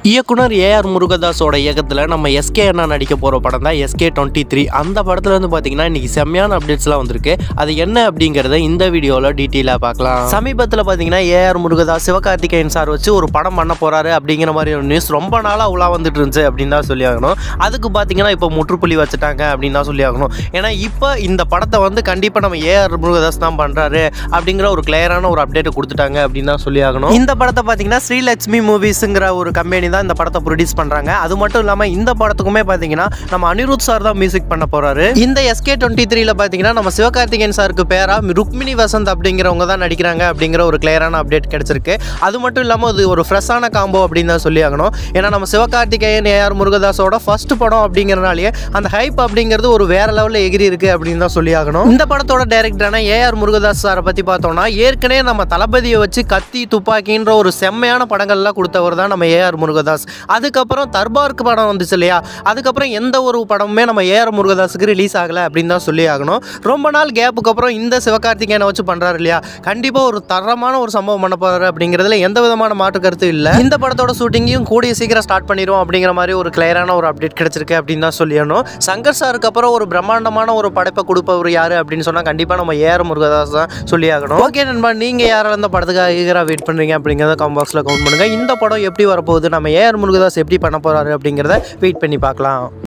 இயக்குனர் ஏஆர் முருகதாஸோட இயக்கத்தில் நம்ம எஸ்கே அண்ணா நடிக்க போகிற படம் தான் எஸ்கே டுவெண்ட்டி த்ரீ அந்த படத்துல வந்து பார்த்தீங்கன்னா இன்னைக்கு செம்மையான அப்டேட்ஸ்லாம் வந்திருக்கு அது என்ன அப்படிங்கிறத இந்த வீடியோவில் டீட்டெயிலாக பார்க்கலாம் சமீபத்தில் பார்த்தீங்கன்னா ஏஆர் முருகதாஸ் சிவகார்த்திகேயன் சார் வச்சு ஒரு படம் பண்ண போறாரு அப்படிங்கிற மாதிரி ஒரு நியூஸ் ரொம்ப நாளாக உலா வந்துட்டு இருந்துச்சு அப்படின்னு தான் சொல்லி ஆகணும் அதுக்கு பார்த்தீங்கன்னா இப்போ முற்றுப்புள்ளி வச்சுட்டாங்க அப்படின்னு தான் சொல்லி ஆகணும் ஏன்னா இப்போ இந்த படத்தை வந்து கண்டிப்பாக நம்ம ஏஆர் முருகதாஸ் தான் பண்ணுறாரு அப்படிங்கிற ஒரு கிளியரான ஒரு அப்டேட் கொடுத்துட்டாங்க அப்படின்னு தான் சொல்லி ஆகணும் இந்த படத்தை பார்த்தீங்கன்னா ஸ்ரீலட்சுமி மூவிஸுங்கிற ஒரு கம்பெனி தான் இந்த படத்தை ப்ரொடியூஸ் பண்ணுறாங்க அது மட்டும் இல்லாமல் இந்த படத்துக்குமே பார்த்தீங்கன்னா நம்ம அனிருத் சார் தான் மியூசிக் பண்ண போறாரு இந்த எஸ்கே டுவெண்ட்டி த்ரீல பார்த்தீங்கன்னா நம்ம சிவகார்த்திகேயன் சாருக்கு பேரா ருக்மிணி வசந்த் அப்படிங்கிறவங்க தான் நடிக்கிறாங்க அப்படிங்கிற ஒரு கிளியரான அப்டேட் கிடைச்சிருக்கு அது மட்டும் இல்லாமல் இது ஒரு ஃப்ரெஷ்ஷான காம்போ அப்படின்னு தான் சொல்லி ஆகணும் ஏன்னா நம்ம சிவகார்த்திகேயன் ஏஆர் முருகதாஸோட ஃபர்ஸ்ட் படம் அப்படிங்கிறனாலேயே அந்த ஹைப் அப்படிங்கிறது ஒரு வேற லெவலில் எகிரி இருக்கு அப்படின்னு தான் சொல்லி ஆகணும் இந்த படத்தோட டைரக்டரான ஏஆர் முருகதாஸ் சாரை பற்றி பார்த்தோம்னா ஏற்கனவே நம்ம தளபதியை வச்சு கத்தி துப்பாக்கின்ற ஒரு செம்மையான படங்கள்லாம் கொடுத்தவர் தான் நம்ம ஏஆர் முருகதாஸ் அதுக்கப்புறம் தர்பாருக்கு படம் வந்துச்சு இல்லையா அதுக்கப்புறம் எந்த ஒரு படமுமே நம்ம ஏஆர் முருகதாஸுக்கு ரிலீஸ் ஆகலை அப்படின்னு தான் சொல்லி ஆகணும் ரொம்ப நாள் கேப்புக்கு அப்புறம் இந்த சிவகார்த்திகேயனை வச்சு பண்ணுறாரு இல்லையா கண்டிப்பாக ஒரு தரமான ஒரு சம்பவம் பண்ண போகிறாரு அப்படிங்கிறதுல எந்த விதமான மாற்று கருத்து இல்லை இந்த படத்தோட ஷூட்டிங்கையும் கூடிய சீக்கிரம் ஸ்டார்ட் பண்ணிடுவோம் அப்படிங்கிற மாதிரி ஒரு கிளியரான ஒரு அப்டேட் கிடைச்சிருக்கு அப்படின்னு தான் சொல்லிடணும் சங்கர் சாருக்கு அப்புறம் ஒரு பிரம்மாண்டமான ஒரு படைப்பை கொடுப்பவர் யாரு அப்படின்னு சொன்னால் கண்டிப்பாக நம்ம ஏஆர் முருகதாஸ் தான் சொல்லி ஆகணும் ஓகே நண்பா நீங்கள் யாரெல்லாம் இந்த படத்துக்காக ஈகராக வெயிட் பண்ணுறீங்க அப்படிங்கிறத கமெண்ட் பாக்ஸில் கவுண்ட் பண்ணுங்கள் இந்த படம் எப்படி வரப்போகுது நம்ம ஏஆர் முருகதாஸ் எப்படி பண்ண போகிறாரு அப்படிங்கிறத வெயிட் பண்ணி பார்க்கலாம்